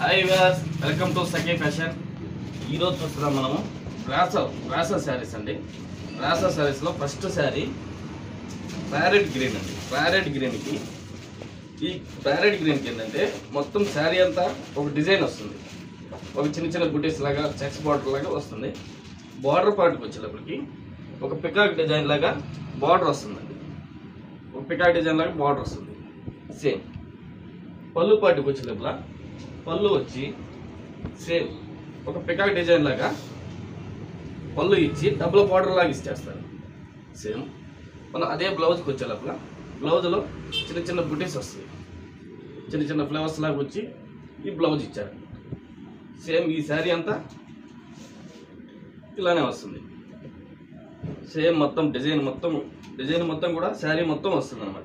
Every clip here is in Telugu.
hi Vyas welcome to Sakhi fashion ఈరోజు చూస్తున్నాం మనము బ్రాసో బ్రాసో శారీస్ అండి బ్రాసో శారీస్లో ఫస్ట్ శారీ ప్యారెట్ గ్రీన్ అండి ప్యారెట్ గ్రీన్కి ఈ ప్యారెట్ గ్రీన్కి ఏంటంటే మొత్తం శారీ అంతా ఒక డిజైన్ వస్తుంది ఒక చిన్న చిన్న బుటీస్ లాగా చెక్స్ బార్డర్ లాగా వస్తుంది బార్డర్ పార్ట్కి వచ్చేటప్పటికి ఒక పికాక్ డిజైన్ లాగా బార్డర్ వస్తుందండి ఒక పికాక్ డిజైన్ లాగా బార్డర్ వస్తుంది సేమ్ పళ్ళు పాటికి వచ్చేటప్పుడు పళ్ళు వచ్చి సేమ్ ఒక పికాక్ డిజైన్ లాగా పళ్ళు ఇచ్చి డబుల్ బార్డర్ లాగా ఇచ్చేస్తారు సేమ్ మనం అదే బ్లౌజ్కి వచ్చే లోపల బ్లౌజ్లో చిన్న చిన్న బుటీస్ వస్తాయి చిన్న చిన్న ఫ్లవర్స్ లాగా వచ్చి ఈ బ్లౌజ్ ఇచ్చారు సేమ్ ఈ శారీ అంతా ఇలానే వస్తుంది సేమ్ మొత్తం డిజైన్ మొత్తం డిజైన్ మొత్తం కూడా శారీ మొత్తం వస్తుంది అనమాట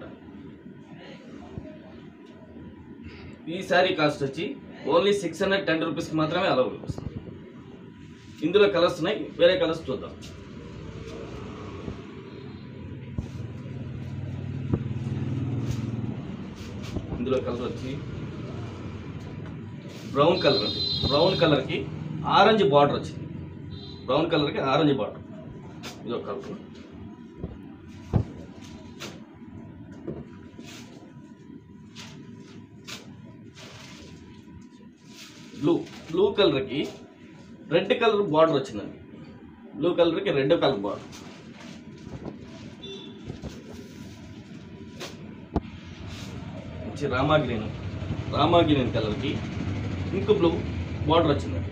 ఈ శారీ కాస్ట్ వచ్చి ఓన్లీ సిక్స్ హండ్రెడ్ టెన్ రూపీస్కి మాత్రమే అవైలబుల్ వస్తుంది ఇందులో కలర్స్ ఉన్నాయి వేరే కలర్స్ చూద్దాం ఇందులో కలర్ వచ్చి బ్రౌన్ కలర్ అండి బ్రౌన్ కలర్కి ఆరెంజ్ బార్డర్ వచ్చింది బ్రౌన్ కలర్కి ఆరెంజ్ బార్డర్ ఇదో కలర్ బ్లూ బ్లూ కలర్కి రెడ్ కలర్ బార్డర్ వచ్చిందండి బ్లూ కలర్కి రెడ్ కలర్ బార్డర్ వచ్చి రామా గ్రీన్ రామా గ్రీన్ కలర్కి ఇంకో బ్లూ బార్డర్ వచ్చిందండి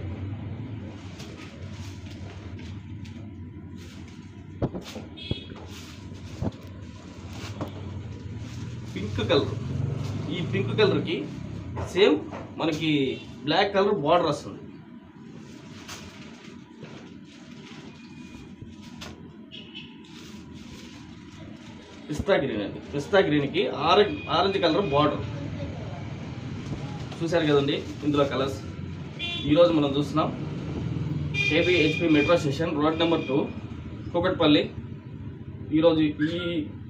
పింక్ కలర్ ఈ పింక్ కలర్కి సేమ్ మనకి బ్లాక్ కలర్ బార్డర్ వస్తుంది పిస్తా గ్రీన్ అండి పిస్తా గ్రీన్కి ఆరెంజ్ ఆరెంజ్ కలర్ బార్డర్ చూశారు కదండి ఇందులో కలర్స్ ఈరోజు మనం చూస్తున్నాం AP HP metro station road number two Kukatpally ఈరోజు ఈ